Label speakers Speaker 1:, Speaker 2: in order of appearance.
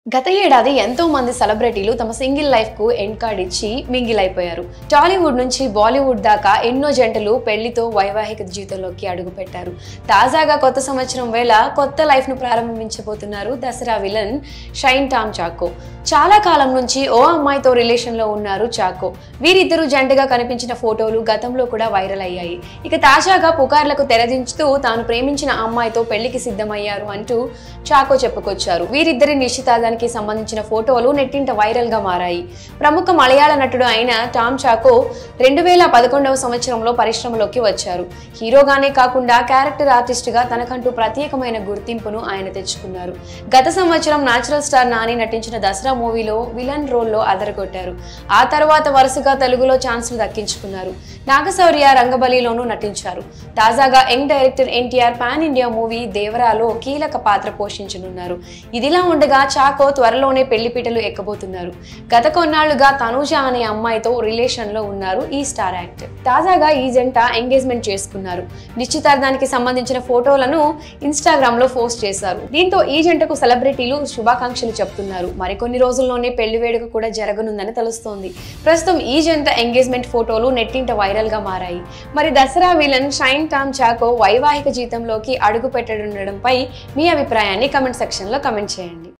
Speaker 1: గత ఏడాది ఎంతో మంది సెలబ్రిటీలు తమ సింగిల్ లైఫ్ కు ఎండ్ కార్డ్ ఇచ్చి మింగిల్ అయిపోయారు టాలీవుడ్ నుంచి బాలీవుడ్ దాకా ఎన్నో జంటలు పెళ్లితో వైవాహిక జీవితంలోకి అడుగుపెట్టారు తాజాగా కొత్త సంవత్సరం వేళ కొత్త లైఫ్ ను ప్రారంభించబోతున్నారు దసరా విలన్ షైన్ టామ్ చాకో చాలా కాలం నుంచి ఓ అమ్మాయితో రిలేషన్ లో ఉన్నారు చాకో వీరిద్దరూ జంటగా కనిపించిన ఫోటోలు గతంలో కూడా వైరల్ అయ్యాయి ఇక తాజాగా పుకార్లకు తెరదించుతూ తాను ప్రేమించిన అమ్మాయితో పెళ్లికి సిద్ధమయ్యారు అంటూ చాకో చెప్పుకొచ్చారు వీరిద్దరి నిశ్చితార్థానికి సంబంధించిన ఫోటోలు నెట్టింట వైరల్ గా మారాయి ప్రముఖ మలయాళ నటుడు అయిన టామ్ చాకో రెండు వేల పదకొండవ సంవత్సరంలో పరిశ్రమలోకి వచ్చారు హీరోగానే కాకుండా క్యారెక్టర్ ఆర్టిస్ట్ గా తనకంటూ ప్రత్యేకమైన గుర్తింపును ఆయన తెచ్చుకున్నారు గత సంవత్సరం నాచురల్ స్టార్ నాని నటించిన దసరా మూవీలో విలన్ రోల్లో అదరగొట్టారు ఆ తర్వాత వరుసగా తెలుగులో ఛాన్స్లు దక్కించుకున్నారు నాగశౌర్య రంగబలిలోనూ నటించారు తాజాగా young director NTR pan India movie దేవరాలో కీలక పాత్ర పోషించనున్నారు ఇదిలా ఉండగా చాకో త్వరలోనే పెళ్లిపీటలు ఎక్కబోతున్నారు గత కొన్నాళ్లుగా తనూజ అనే అమ్మాయితో రిలేషన్ లో ఉన్నారు ఈ స్టార్ యాక్టర్ తాజాగా ఈ జంట ఎంగేజ్మెంట్ చేసుకున్నారు నిశ్చితార్థానికి సంబంధించిన ఫోటోలను ఇన్స్టాగ్రామ్ లో పోస్ట్ చేశారు దీంతో ఈ జంటకు సెలబ్రిటీలు శుభాకాంక్షలు చెప్తున్నారు మరికొన్ని రోజుల్లోనే పెళ్లి వేడుక కూడా జరగనుందని తెలుస్తోంది ప్రస్తుతం ఈ జంట ఎంగేజ్మెంట్ ఫోటోలు నెట్టింట వైరల్ గా మారాయి మరి దసరా విలన్ షైన్ టామ్ చాకో వైవాహిక జీవితంలోకి అడుగు పెట్టనుండడంపై మీ అభిప్రాయాన్ని కమెంట్ సెక్షన్ లో కమెంట్ చేయండి